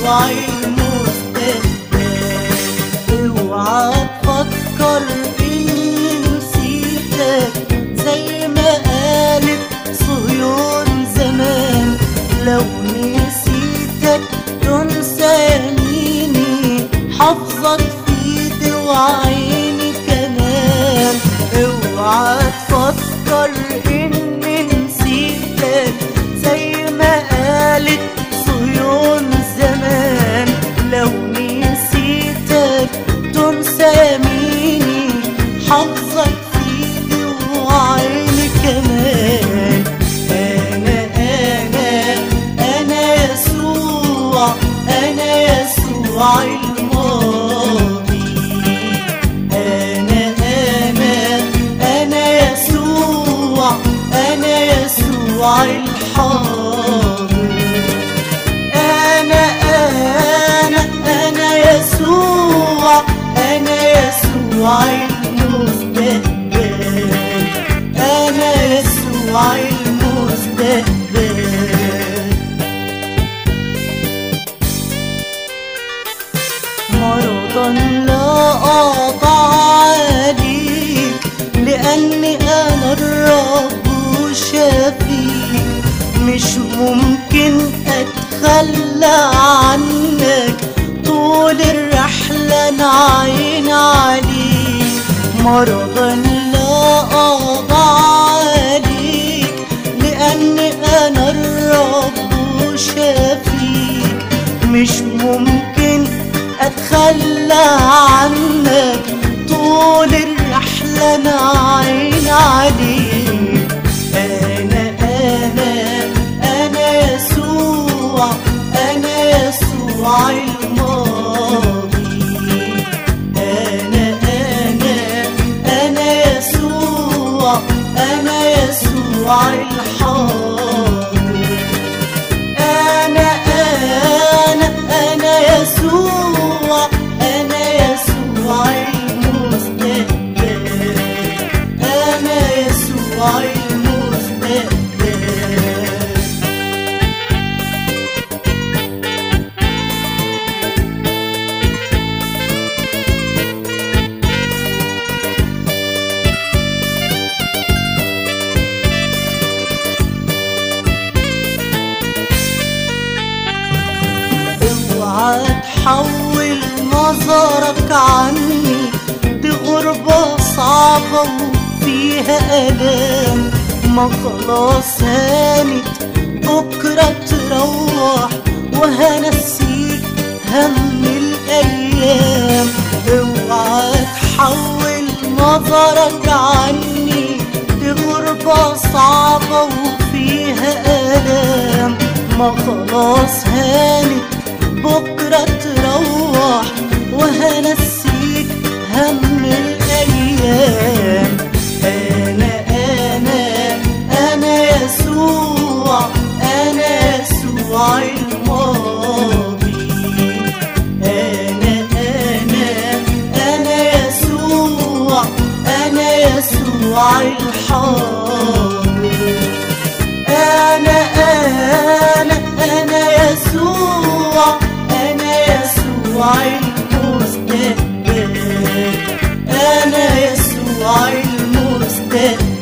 يسوع المستقبل اوعى تفكر اني نسيتك زي ما قالت صهيون زمان لو نسيتك تنسى يميني حافظك في ايدي وعيني كمان اوعى تفكر اني نسيتك زي ما قالت صهيون زمان لو نسيتك تنسى يميني حافظك في ايدي وعيني كمان انا انا انا يسوع انا يسوع الماضي انا انا انا يسوع انا يسوع الحاضر انا انا انا يسوع انا يسوع المستقبل انا يسوع المستقبل مرضا لا أقطع عليك لأني أنا الرب وشفيك مش ممكن أتخلى عنك طول الرحلة نعين عليك مرضا لا أقطع عليك لأني أنا الرب وشفيك مش ممكن اتخلى عنك طول الرحلة نعين عليك انا انا انا يسوع انا يسوع الماضي انا انا انا يسوع انا يسوع الحاضر أنا أنا أنا يسوع أنا يسوع المستقبل أنا يسوع المستقبل اوعى تحول نظرك عني دي غربة صعبة وفيها ألام ما خلاص هانت بكرة تروح وهنسيك هم الأيام اوعى تحول نظرك عني دي غربة صعبة وفيها ألام ما خلاص هانت بكرة تروح وهنسيك هم الأيام أنا أنا أنا يسوع أنا يسوع الماضي أنا أنا أنا يسوع أنا يسوع الحاضر أنا أنا أنا يسوع أنا يسوع المستقبل أنا يسوع المستقبل